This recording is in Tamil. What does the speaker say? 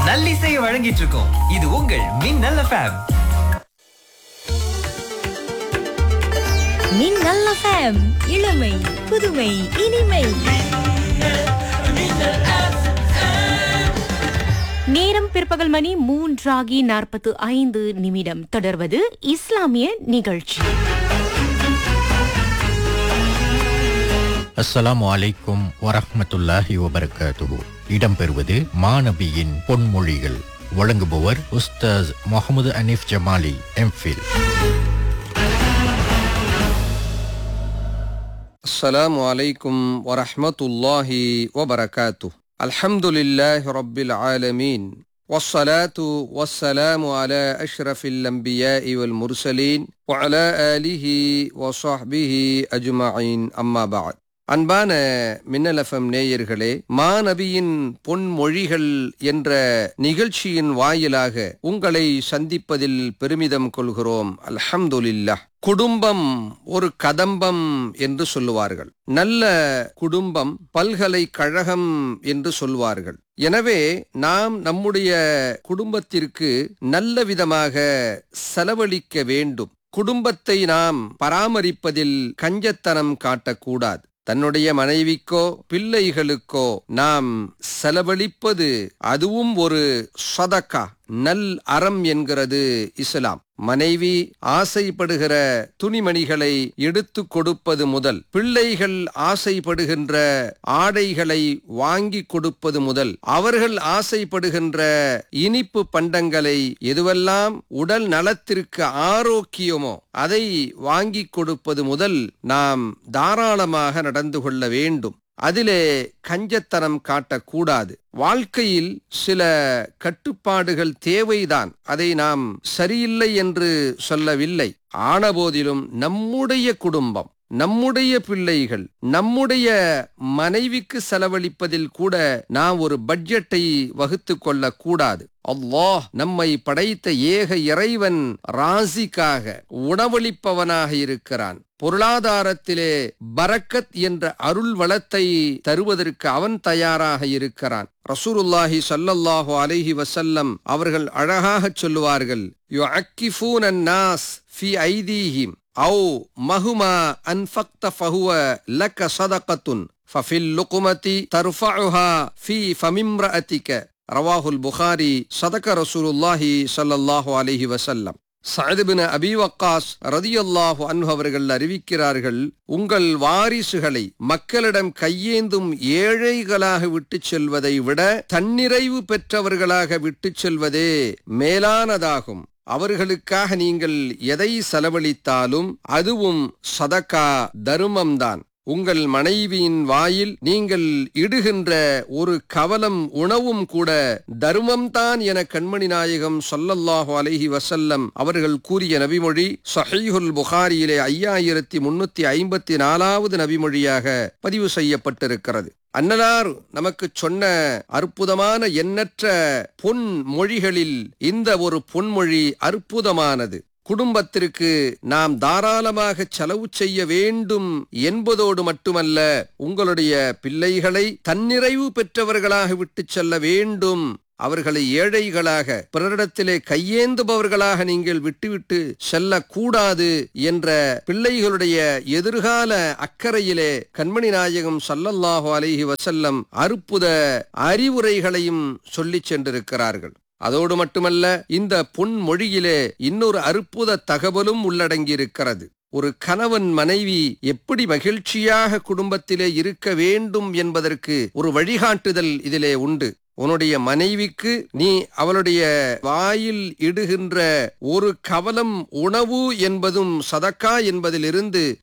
நல்லிசையை வழங்கிட்டு இருக்கோம் இது உங்கள் மின்னல் எஃப்எம் மின்னல் எஃப்எம் இளமை புதுமை இனிமை நேரம் பிற்பகல் மணி மூன்றாகி நாற்பத்து ஐந்து நிமிடம் தொடர்வது இஸ்லாமிய நிகழ்ச்சி அஸ்ஸலாமு அலைக்கும் வரஹ்மத்துல்லாஹி வபரகாத்துஹு இடம்பெறுவது மாநபியின் பொன்மொழிகள் வழங்குபவர் உஸ்தாஸ் முகமது அனீஃப் ஜமாலி எம்ஃபில் السلام عليكم ورحمة الله وبركاته الحمد لله رب العالمين والصلاة والسلام على أشرف الأنبياء والمرسلين وعلى آله وصحبه أجمعين أما بعد அன்பான மின்னலஃபம் நேயர்களே மாநபியின் பொன்மொழிகள் என்ற நிகழ்ச்சியின் வாயிலாக உங்களை சந்திப்பதில் பெருமிதம் கொள்கிறோம் அல்ஹம்துலில்லாஹ் குடும்பம் ஒரு கதம்பம் என்று சொல்லுவார்கள் நல்ல குடும்பம் பல்கலைக்கழகம் என்று சொல்வார்கள் எனவே நாம் நம்முடைய குடும்பத்திற்கு நல்ல விதமாக செலவழிக்க வேண்டும் குடும்பத்தை நாம் பராமரிப்பதில் கஞ்சத்தனம் காட்டக்கூடாது தன்னுடைய மனைவிக்கோ பிள்ளைகளுக்கோ நாம் செலவழிப்பது அதுவும் ஒரு சதக்கா நல் அறம் என்கிறது இஸ்லாம் மனைவி ஆசைப்படுகிற துணிமணிகளை எடுத்து கொடுப்பது முதல் பிள்ளைகள் ஆசைப்படுகின்ற ஆடைகளை வாங்கி கொடுப்பது முதல் அவர்கள் ஆசைப்படுகின்ற இனிப்பு பண்டங்களை எதுவெல்லாம் உடல் நலத்திற்கு ஆரோக்கியமோ அதை வாங்கி கொடுப்பது முதல் நாம் தாராளமாக நடந்து கொள்ள வேண்டும் அதிலே கஞ்சத்தனம் காட்டக்கூடாது வாழ்க்கையில் சில கட்டுப்பாடுகள் தேவைதான் அதை நாம் சரியில்லை என்று சொல்லவில்லை ஆனபோதிலும் நம்முடைய குடும்பம் நம்முடைய பிள்ளைகள் நம்முடைய மனைவிக்கு செலவழிப்பதில் கூட நாம் ஒரு பட்ஜெட்டை வகுத்து கொள்ள கூடாது அல்லாஹ் நம்மை படைத்த ஏக இறைவன் ராசிக்காக உணவளிப்பவனாக இருக்கிறான் பொருளாதாரத்திலே பரக்கத் என்ற அருள் வளத்தை தருவதற்கு அவன் தயாராக இருக்கிறான் ரசூலுல்லாஹி ஸல்லல்லாஹு அலைஹி வஸல்லம் அவர்கள் அழகாக சொல்லுவார்கள் யுஅக்கிஃபூன நாஸ் ஃபி ஐதீஹிம் أو مهما أنفقت فهو لك صدقة ففي اللقمة ترفعها في فم امرأتك رواه البخاري صدق رسول الله صلى الله عليه وسلم சஅதுபின் அபி வக்காஸ் ரதியல்லாஹு அன்ஹு அவர்கள் அறிவிக்கிறார்கள் உங்கள் வாரிசுகளை மக்களிடம் கையேந்தும் ஏழைகளாக விட்டுச் செல்வதை விட தன்னிறைவு பெற்றவர்களாக விட்டுச் செல்வதே மேலானதாகும் அவர்களுக்காக நீங்கள் எதை செலவழித்தாலும் அதுவும் சதக்கா தருமம்தான் உங்கள் மனைவியின் வாயில் நீங்கள் இடுகின்ற ஒரு கவலம் உணவும் கூட தர்மம்தான் என கண்மணி நாயகம் சொல்லல்லாஹு அலைஹி வசல்லம் அவர்கள் கூறிய நபிமொழி சஹீஹுல் புகாரியிலே ஐயாயிரத்தி முன்னூத்தி ஐம்பத்தி நாலாவது நபிமொழியாக பதிவு செய்யப்பட்டிருக்கிறது அன்னலார் நமக்கு சொன்ன அற்புதமான எண்ணற்ற பொன் மொழிகளில் இந்த ஒரு பொன்மொழி அற்புதமானது குடும்பத்திற்கு நாம் தாராளமாக செலவு செய்ய வேண்டும் என்பதோடு மட்டுமல்ல உங்களுடைய பிள்ளைகளை தன்னிறைவு பெற்றவர்களாக விட்டுச் செல்ல வேண்டும் அவர்களை ஏழைகளாக பிறரிடத்திலே கையேந்துபவர்களாக நீங்கள் விட்டுவிட்டு செல்லக்கூடாது என்ற பிள்ளைகளுடைய எதிர்கால அக்கறையிலே கண்மணி நாயகம் சல்லல்லாஹு அலைஹி வசல்லம் அற்புத அறிவுரைகளையும் சொல்லிச் சென்றிருக்கிறார்கள் அதோடு மட்டுமல்ல இந்த பொன்மொழியிலே இன்னொரு அற்புத தகவலும் உள்ளடங்கியிருக்கிறது ஒரு கணவன் மனைவி எப்படி மகிழ்ச்சியாக குடும்பத்திலே இருக்க வேண்டும் என்பதற்கு ஒரு வழிகாட்டுதல் இதிலே உண்டு உன்னுடைய மனைவிக்கு நீ அவளுடைய வாயில் இடுகின்ற ஒரு கவலம் உணவு என்பதும் சதக்கா என்பதிலிருந்து